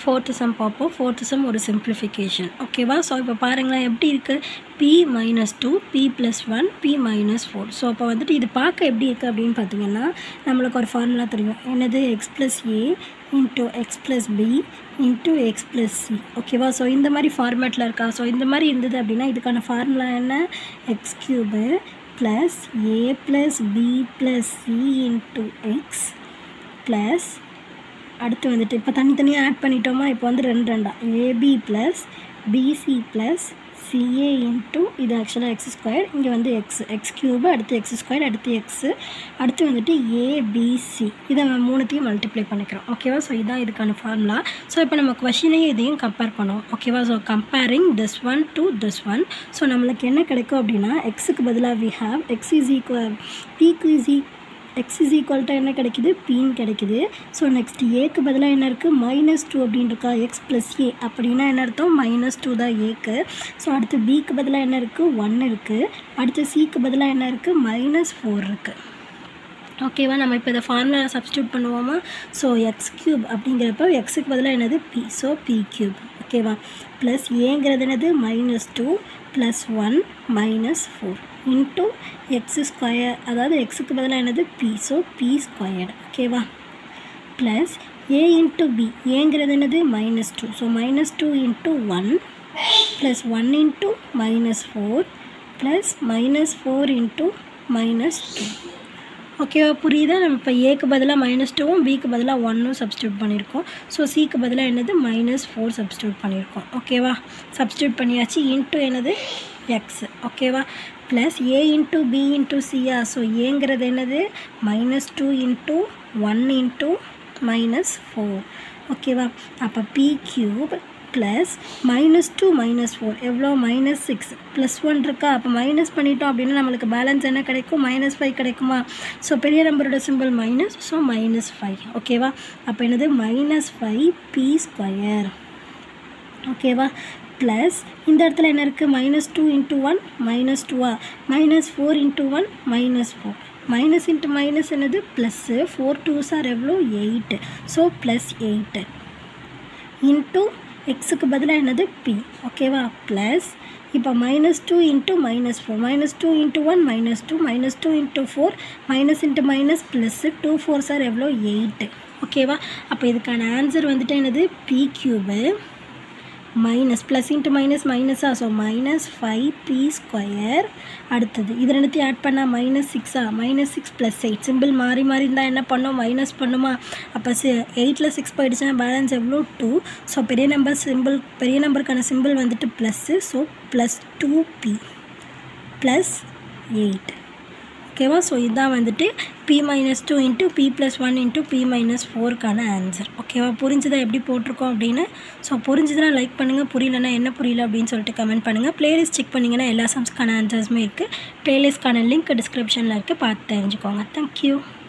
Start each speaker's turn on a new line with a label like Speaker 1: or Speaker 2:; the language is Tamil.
Speaker 1: ஃபோர்த்து சம் பார்ப்போம் ஃபோர்த்து சம் ஒரு சிம்பிளிஃபிகேஷன் ஓகேவா ஸோ இப்போ பாருங்களேன் எப்படி இருக்குது B minus two B plus one B minus four so அப்போ வந்துட்டு இது பார்க்க எப்படி இருக்குது அப்படின்னு பார்த்தீங்கன்னா நம்மளுக்கு ஒரு ஃபார்முலா தெரியும் என்னது X plus A into X plus B into X plus C ஓகேவா ஸோ இந்த மாதிரி ஃபார்மேட்டில் இருக்கா ஸோ இந்த மாதிரி இருந்தது அப்படின்னா இதுக்கான ஃபார்முலா என்ன X cube plus A plus B plus C into X plus அடுத்து வந்துட்டு இப்போ தனித்தனியாக ஆட் பண்ணிட்டோமா இப்போ வந்து ரெண்டு ரெண்டா AB plus BC plus CA into இது ஆக்சுவலாக எக்ஸ் ஸ்கொயர் இங்கே வந்து எக்ஸ் எக்ஸ் க்யூபு அடுத்து எக்ஸ் ஸ்கொயர் அடுத்து எக்ஸு அடுத்து வந்துட்டு ஏபிசி இதை நம்ம மூணுத்தையும் மல்டிப்ளை பண்ணிக்கிறோம் ஓகேவா ஸோ இதான் இதுக்கான ஃபார்முலா ஸோ இப்போ நம்ம கொஷினையும் இதையும் கம்பேர் பண்ணுவோம் ஓகேவா so comparing this one to this one so நம்மளுக்கு என்ன கிடைக்கும் அப்படின்னா எக்ஸுக்கு பதிலாக we have X is equal பிக்கு இஸ் ஈ எக்ஸ் இஸ் ஈக்குவல்ட்டாக என்ன கிடைக்குது பின்னு கிடைக்குது ஸோ நெக்ஸ்ட் ஏக்கு பதிலாக என்ன இருக்குது மைனஸ் டூ அப்படின்னு இருக்கா எக்ஸ் ப்ளஸ் ஏ அப்படின்னா என்ன அர்த்தம் மைனஸ் டூ தான் ஏக்கு ஸோ அடுத்து பிக்கு பதிலாக என்ன இருக்குது ஒன் இருக்குது அடுத்து சிக்கு பதிலாக என்ன இருக்குது மைனஸ் ஃபோர் இருக்குது ஓகேவா நம்ம இப்போ இதை ஃபார்முலா சப்ஸ்டியூட் பண்ணுவோமா ஸோ எக்ஸ் க்யூப் அப்படிங்கிறப்ப எக்ஸுக்கு பதிலாக என்னது பி ஸோ பி க்யூப் ஓகேவா ப்ளஸ் ஏங்கிறது என்னது minus two plus one minus four into X square அதாவது எக்ஸுக்கு பதிலாக என்னது பி ஸோ பி ஸ்கொயர்டு ஓகேவா ப்ளஸ் ஏ இன்ட்டு பி ஏங்கிறது என்னது minus two so minus two into one plus one into minus four plus minus four into minus two ஓகேவா புரியுதா நம்ம இப்போ ஏக்கு பதிலாக மைனஸ் டூவும் பிக்கு பதிலாக ஒன்னும் சப்ஸ்டியூட் பண்ணியிருக்கோம் ஸோ சிக்கு பதிலாக என்னது மைனஸ் ஃபோர் சப்ஸ்டியூட் பண்ணியிருக்கோம் ஓகேவா சப்ஸ்டியூட் பண்ணியாச்சு இன்ட்டு என்னது எக்ஸ் ஓகேவா plus A into B into சியா ஸோ ஏங்கிறது என்னது minus two into one into minus four ஓகேவா அப்போ B cube plus minus two minus four எவ்வளோ மைனஸ் சிக்ஸ் ப்ளஸ் ஒன் இருக்கா அப்போ மைனஸ் பண்ணிட்டோம் அப்படின்னா நம்மளுக்கு பேலன்ஸ் என்ன கிடைக்கும் மைனஸ் ஃபைவ் கிடைக்குமா ஸோ பெரிய நம்பரோட symbol minus so minus five ஓகேவா அப்போ என்னது மைனஸ் ஃபைவ் பி ஸ்கொயர் ஓகேவா ப்ளஸ் இந்த இடத்துல என்ன இருக்குது minus two into one minus டூவா minus four into one minus four minus into minus என்னது ப்ளஸ்ஸு ஃபோர் டூ சார் எவ்வளோ eight so plus eight into எக்ஸுக்கு பதிலாக என்னது பி ஓகேவா ப்ளஸ் இப்போ minus two into minus four minus two into one minus two minus two into four minus into minus plus two four sir எவ்வளோ எயிட்டு ஓகேவா அப்போ இதுக்கான ஆன்சர் வந்துட்டு என்னது B cube minus plus into minus மைனஸா so minus five B square அடுத்தது இது ரெண்டுத்தையும் ஆட் பண்ணால் மைனஸ் சிக்ஸா minus six plus eight symbol மாறி மாறி இருந்தால் என்ன பண்ணோம் மைனஸ் பண்ணுமா அப்போ சி எயிட்டில் சிக்ஸ் போயிடுச்சுன்னா பேலன்ஸ் எவ்வளோ டூ ஸோ பெரிய நம்பர் சிம்பிள் பெரிய நம்பருக்கான சிம்பிள் வந்துட்டு plus so plus two B plus eight ஓகேவா ஸோ இதுதான் வந்துட்டு B minus two into B plus one into B minus ஃபோருக்கான ஆன்சர் ஓகேவா புரிஞ்சுதா எப்படி போட்டிருக்கோம் அப்படின்னு ஸோ புரிஞ்சுதுன்னா லைக் பண்ணுங்கள் புரியலன்னா என்ன புரியல அப்படின்னு சொல்லிட்டு கமெண்ட் பண்ணுங்கள் ப்ளேலிஸ்ட் செக் பண்ணிங்கன்னா எல்லா சம்ஸ்க்கான ஆன்சர்ஸுமே இருக்குது ப்ளேலிஸ்ட்க்கான லிங்க் டிஸ்கிரிப்ஷனில் இருக்குது பார்த்து தெரிஞ்சுக்கோங்க தேங்க்யூ